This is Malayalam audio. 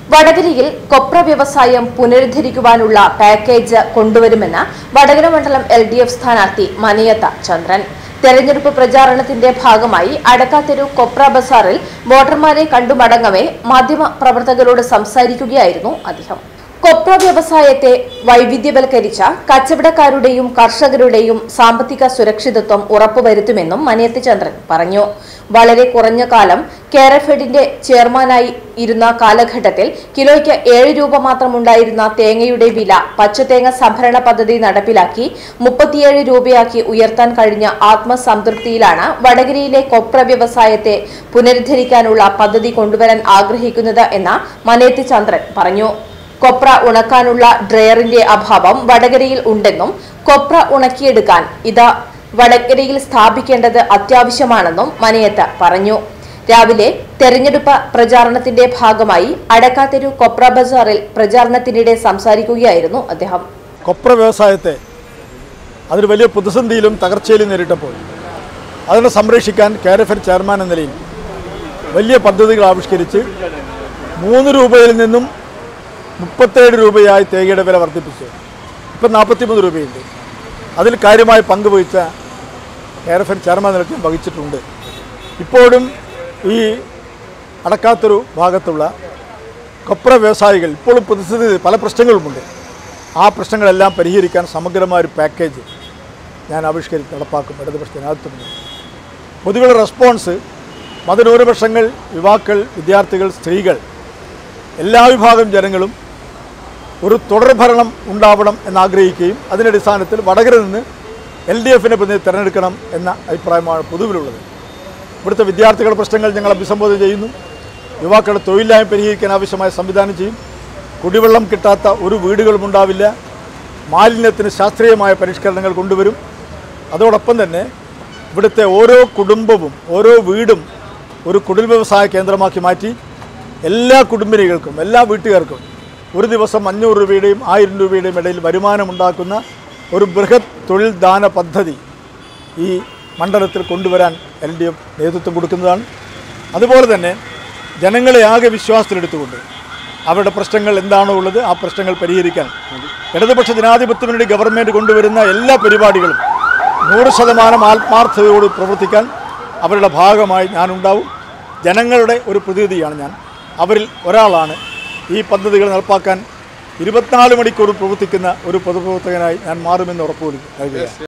വടകരയിൽ കൊപ്ര വ്യവസായം പുനരുദ്ധരിക്കുവാനുള്ള പാക്കേജ് കൊണ്ടുവരുമെന്ന് വടകര മണ്ഡലം എൽ ഡി എഫ് സ്ഥാനാർത്ഥി മനയത്ത ചന്ദ്രൻ തെരഞ്ഞെടുപ്പ് പ്രചാരണത്തിന്റെ ഭാഗമായി അടക്കാത്തെരു കൊപ്ര ബസാറിൽ വോട്ടർമാരെ കണ്ടുമടങ്ങവെ മാധ്യമ പ്രവർത്തകരോട് സംസാരിക്കുകയായിരുന്നു അദ്ദേഹം കൊപ്ര വ്യവസായത്തെ വൈവിധ്യവൽക്കരിച്ച കച്ചവടക്കാരുടെയും കർഷകരുടെയും സാമ്പത്തിക സുരക്ഷിതത്വം ഉറപ്പുവരുത്തുമെന്നും മനയത്ത് ചന്ദ്രൻ പറഞ്ഞു വളരെ കുറഞ്ഞ കാലം കേരഫെഡിന്റെ ചെയർമാനായി ഇരുന്ന കാലഘട്ടത്തിൽ കിലോയ്ക്ക് ഏഴ് രൂപ മാത്രമുണ്ടായിരുന്ന തേങ്ങയുടെ വില പച്ചതേങ്ങ സംഭരണ പദ്ധതി നടപ്പിലാക്കി മുപ്പത്തിയേഴ് രൂപയാക്കി ഉയർത്താൻ കഴിഞ്ഞ ആത്മസംതൃപ്തിയിലാണ് വടകരയിലെ കൊപ്ര വ്യവസായത്തെ പുനരുദ്ധരിക്കാനുള്ള പദ്ധതി കൊണ്ടുവരാൻ ആഗ്രഹിക്കുന്നത് എന്ന് മനയത്ത് ചന്ദ്രൻ പറഞ്ഞു കൊപ്ര ഉണക്കാനുള്ള ഡ്രയറിന്റെ അഭാവം വടകരയിൽ ഉണ്ടെന്നും കൊപ്ര ഉണക്കിയെടുക്കാൻ ഇത് വടകരയിൽ സ്ഥാപിക്കേണ്ടത് അത്യാവശ്യമാണെന്നും മനയത്ത് പറഞ്ഞു രാവിലെ തെരഞ്ഞെടുപ്പ് പ്രചാരണത്തിന്റെ ഭാഗമായി അടക്കാത്തെരു കൊപ്ര ബസാറിൽ പ്രചാരണത്തിനിടെ സംസാരിക്കുകയായിരുന്നു അദ്ദേഹം കൊപ്ര വ്യവസായത്തെ അതൊരു വലിയ പ്രതിസന്ധിയിലും തകർച്ചയിലും നേരിട്ടപ്പോൾ അതിനെ സംരക്ഷിക്കാൻ കാരഫർ ചെയർമാൻ എന്ന നിലയിൽ വലിയ പദ്ധതികൾ ആവിഷ്കരിച്ച് മൂന്ന് രൂപയിൽ നിന്നും മുപ്പത്തേഴ് രൂപയായി തേങ്ങയുടെ വില വർദ്ധിപ്പിച്ചു ഇപ്പം നാൽപ്പത്തിമൂന്ന് രൂപയുണ്ട് അതിൽ കാര്യമായി പങ്കുവഹിച്ച കാരഫർ ചെയർമാൻ നിലയ്ക്കും വഹിച്ചിട്ടുണ്ട് ഇപ്പോഴും ഈ അടക്കാത്തൊരു ഭാഗത്തുള്ള കൊപ്ര വ്യവസായികൾ ഇപ്പോഴും പ്രതിസന്ധി പല പ്രശ്നങ്ങളുമുണ്ട് ആ പ്രശ്നങ്ങളെല്ലാം പരിഹരിക്കാൻ സമഗ്രമായ ഒരു പാക്കേജ് ഞാൻ ആവിഷ്കരിച്ച് നടപ്പാക്കും ഇടതുപക്ഷ ജനാധിപത്യത്തിന് പൊതുവെയുള്ള റെസ്പോൺസ് മതന്യൂനപക്ഷങ്ങൾ യുവാക്കൾ വിദ്യാർത്ഥികൾ സ്ത്രീകൾ എല്ലാ വിഭാഗം ജനങ്ങളും ഒരു തുടർഭരണം ഉണ്ടാവണം എന്നാഗ്രഹിക്കുകയും അതിൻ്റെ അടിസ്ഥാനത്തിൽ വടകര നിന്ന് എൽ ഡി എഫിനെ പ്രതിനിധി തിരഞ്ഞെടുക്കണം എന്ന അഭിപ്രായമാണ് പൊതുവിലുള്ളത് ഇവിടുത്തെ വിദ്യാർത്ഥികളുടെ പ്രശ്നങ്ങൾ ഞങ്ങൾ അഭിസംബോധന ചെയ്യുന്നു യുവാക്കളുടെ തൊഴിലില്ലായ്മ പരിഹരിക്കാൻ ആവശ്യമായ സംവിധാനം ചെയ്യും കുടിവെള്ളം കിട്ടാത്ത ഒരു വീടുകളും ഉണ്ടാവില്ല മാലിന്യത്തിന് ശാസ്ത്രീയമായ പരിഷ്കരണങ്ങൾ കൊണ്ടുവരും അതോടൊപ്പം തന്നെ ഇവിടുത്തെ ഓരോ കുടുംബവും ഓരോ വീടും ഒരു കുടിൽ വ്യവസായ കേന്ദ്രമാക്കി മാറ്റി എല്ലാ കുടുംബിനികൾക്കും എല്ലാ വീട്ടുകാർക്കും ഒരു ദിവസം അഞ്ഞൂറ് രൂപയുടെയും ആയിരം രൂപയുടെയും ഇടയിൽ വരുമാനമുണ്ടാക്കുന്ന ഒരു ബൃഹത് തൊഴിൽ ദാന പദ്ധതി ഈ മണ്ഡലത്തിൽ കൊണ്ടുവരാൻ എൽ ഡി എഫ് നേതൃത്വം കൊടുക്കുന്നതാണ് അതുപോലെ തന്നെ ജനങ്ങളെ ആകെ വിശ്വാസത്തിലെടുത്തുകൊണ്ട് അവരുടെ പ്രശ്നങ്ങൾ എന്താണോ ഉള്ളത് ആ പ്രശ്നങ്ങൾ പരിഹരിക്കാൻ ഇടതുപക്ഷ ജനാധിപത്യ മുന്നണി ഗവൺമെൻറ് കൊണ്ടുവരുന്ന എല്ലാ പരിപാടികളും നൂറ് ശതമാനം ആത്മാർത്ഥതയോട് പ്രവർത്തിക്കാൻ അവരുടെ ഭാഗമായി ഞാനുണ്ടാവും ജനങ്ങളുടെ ഒരു പ്രതിനിധിയാണ് ഞാൻ അവരിൽ ഒരാളാണ് ഈ പദ്ധതികൾ നടപ്പാക്കാൻ ഇരുപത്തിനാല് മണിക്കൂർ പ്രവർത്തിക്കുന്ന ഒരു പൊതുപ്രവർത്തകനായി ഞാൻ മാറുമെന്ന് ഉറപ്പുവരുത്തുക